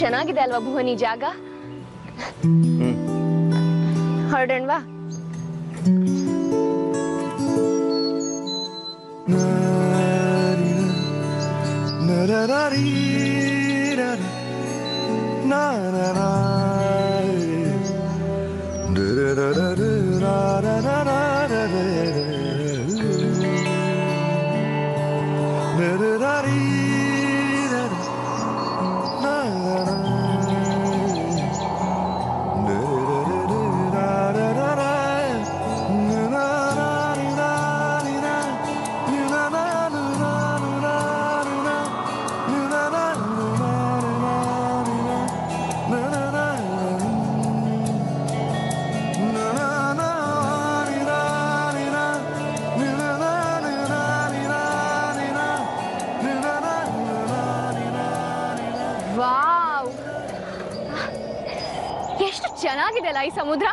ಚೆನ್ನಾಗಿದೆ ಅಲ್ವಾ ಭುವನ್ ಈ ಜಾಗ ಹ್ಮ್ ಹೊರಡೋಣವಾ ವಾವ್ ಎಷ್ಟು ಚೆನ್ನಾಗಿದೆ ಅಲ್ಲ ಈ ಸಮುದ್ರ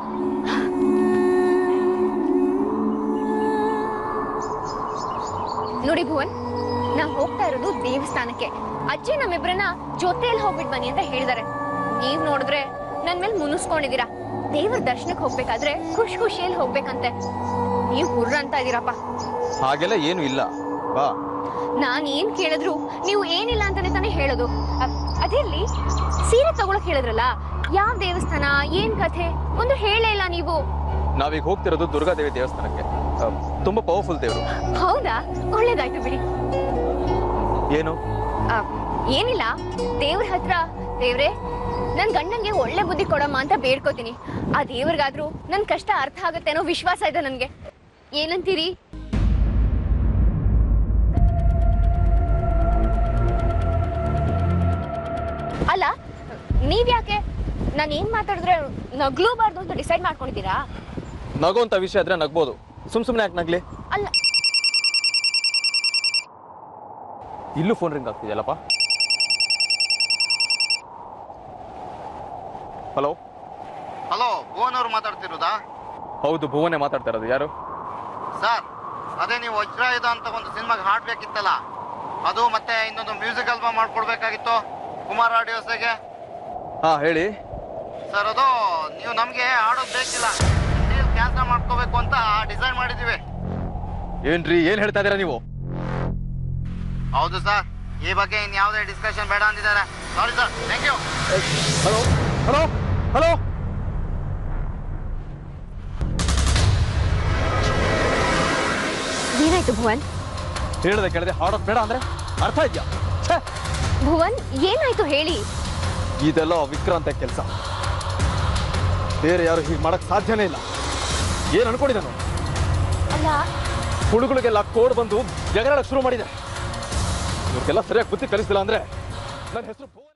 ನೋಡಿ ಭುವನ್ ನಾವ್ ಹೋಗ್ತಾ ಇರೋದು ದೇವಸ್ಥಾನಕ್ಕೆ ಅಜ್ಜಿ ನಮ್ಮಿಬ್ರನ್ನ ಜೊತೆಯಲ್ಲಿ ಹೋಗ್ಬಿಟ್ ಬನ್ನಿ ಅಂತ ಹೇಳಿದಾರೆ ನೀವ್ ನೋಡಿದ್ರೆ ನನ್ ಮೇಲೆ ಮುನಿಸ್ಕೊಂಡಿದೀರಾ ದೇವ್ರ ದರ್ಶನಕ್ಕೆ ಹೋಗ್ಬೇಕಾದ್ರೆ ಖುಷಿ ಖುಷಿಯಲ್ಲಿ ಹೋಗ್ಬೇಕಂತೆ ನೀವ್ ಹುರ್ರ ಅಂತ ಇದೀರಪ್ಪ ಹಾಗೆಲ್ಲ ಏನು ಇಲ್ಲ ಬಾ ನಾನ್ ಏನ್ ಕೇಳಿದ್ರು ನೀವು ಏನಿಲ್ಲ ಅಂತಾನೆ ತಾನೇ ಹೇಳೋದು ಅ- ಅದಿರ್ಲಿ ಸೀರೆ ತಗೊಳಕ್ ಹೇಳಿದ್ರಲ್ಲ ಯಾವ ದೇವಸ್ಥಾನ ಏನ್ ಕಥೆ ಒಂದು ಹೇಳೇ ಇಲ್ಲ ನೀವು ನಾವೀಗ ಹೋಗ್ತಿರೋದು ದುರ್ಗಾದೇವಿ ದೇವಸ್ಥಾನಕ್ಕೆ ಆ, ತುಂಬಾ ಪವರ್ಫುಲ್ ದೇವರು ಹೌದಾ ಒಳ್ಳೇದಾಯ್ತು ಬಿಡಿ ಏನು ಆ, ಏನಿಲ್ಲ ದೇವ್ರ ಹತ್ರ ದೇವ್ರೆ ನನ್ ಗಂಡಂಗೆ ಒಳ್ಳೆ ಬುದ್ಧಿ ಕೊಡಮ್ಮ ಅಂತ ಬೇಡ್ಕೋತೀನಿ ಆ ದೇವ್ರಿಗಾದ್ರೂ ನನ್ ಕಷ್ಟ ಅರ್ಥ ಆಗುತ್ತೆ ಅನ್ನೋ ವಿಶ್ವಾಸ ಇದೆ ನನ್ಗೆ ಏನಂತೀರಿ ಅಲ್ಲ ನೀವ್ಯಾಕೆ ನಾನು ಏನ್ ಮಾತಾಡಿದ್ರೆ ನಗ್ಲೂಬಾರ್ದು ಅಂತ ಡಿಸೈಡ್ ಮಾಡ್ಕೊಂಡಿದ್ದೀರಾ ನಗೋಂತ ವಿಷಯ ಆದ್ರೆ ನಗ್ಬೋದು ಸುಮ್ ಸುಮ್ನೆ ಯಾಕೆ ನಗ್ಲಿ ಅಲ್ಲ ಇಲ್ಲೂ ಫೋನ್ ರಿಂಗ್ ಆಗ್ತಿದೆಯಲ್ಲಪ್ಪ ಹಲೋ ಹಲೋ ಭುವನ್ ಅವ್ರು ಮಾತಾಡ್ತಿರೋದಾ ಹೌದು ಭುವನೇ ಮಾತಾಡ್ತಾ ಇರೋದು ಯಾರು ಸರ್ ಅದೇ ನೀವು ವಜ್ರಾಯುಧ ಅಂತ ಒಂದು ಸಿನಿಮಾಗೆ ಹಾಡ್ಬೇಕಿತ್ತಲ್ಲ ಅದು ಮತ್ತೆ ಇನ್ನೊಂದು ಮ್ಯೂಸಿಕ್ ಆಲ್ಬಮ್ ಮಾಡ್ಕೊಡ್ಬೇಕಾಗಿತ್ತು ಕುಮಾರ್ ಆಡಿಯೋಸ್ಗೆ ಹಾ ಹೇಳಿ ಸರ್ ಅದು ನೀವು ನಮಗೆ ಹಾಡೋದು ಬೇಕಿಲ್ಲ ಡೀಲ್ ಕ್ಯಾನ್ಸಲ್ ಮಾಡ್ಕೋಬೇಕು ಅಂತ ಡಿಸೈಡ್ ಮಾಡಿದ್ದೀವಿ ಏನ್ರಿ ಏನ್ ಹೇಳ್ತಾ ಇದೀರಾ ನೀವು ಹೌದು ಸರ್ ಈ ಬಗ್ಗೆ ಇನ್ ಯಾವುದೇ ಡಿಸ್ಕಷನ್ ಬೇಡ ಅಂದಿದ್ದಾರೆ sorry sir thank you hello hello hello ಏನಾಯ್ತು ಭುವನ್ ಹೇಳ್ದೆ ಕೇಳದೆ ಹಾಡೋದ್ ಬೇಡ ಅಂದ್ರೆ ಅರ್ಥ ಇದ್ಯಾ ಛೇ ಭುವನ್ ಏನಾಯ್ತು ಹೇಳಿ ಇದೆಲ್ಲ ವಿಕ್ರಾಂತ ಕೆಲಸ ಬೇರೆ ಯಾರು ಹೀಗೆ ಮಾಡಕ್ ಸಾಧ್ಯನೇ ಇಲ್ಲ ಏನ್ ಅನ್ಕೊಂಡಿದ್ದಾನು ಅಲ್ಲ ಹುಳುಗಳಿಗೆಲ್ಲ ಕೋಡ್ ಬಂದು ಜಗಳಾಡಕ್ ಶುರು ಮಾಡಿದೆ ಇವ್ರಿಗೆಲ್ಲ ಸರಿಯಾಗಿ ಬುದ್ಧಿ ಕಲಿಸಿಲ್ಲ ಅಂದ್ರೆ ನನ್ನ ಹೆಸರು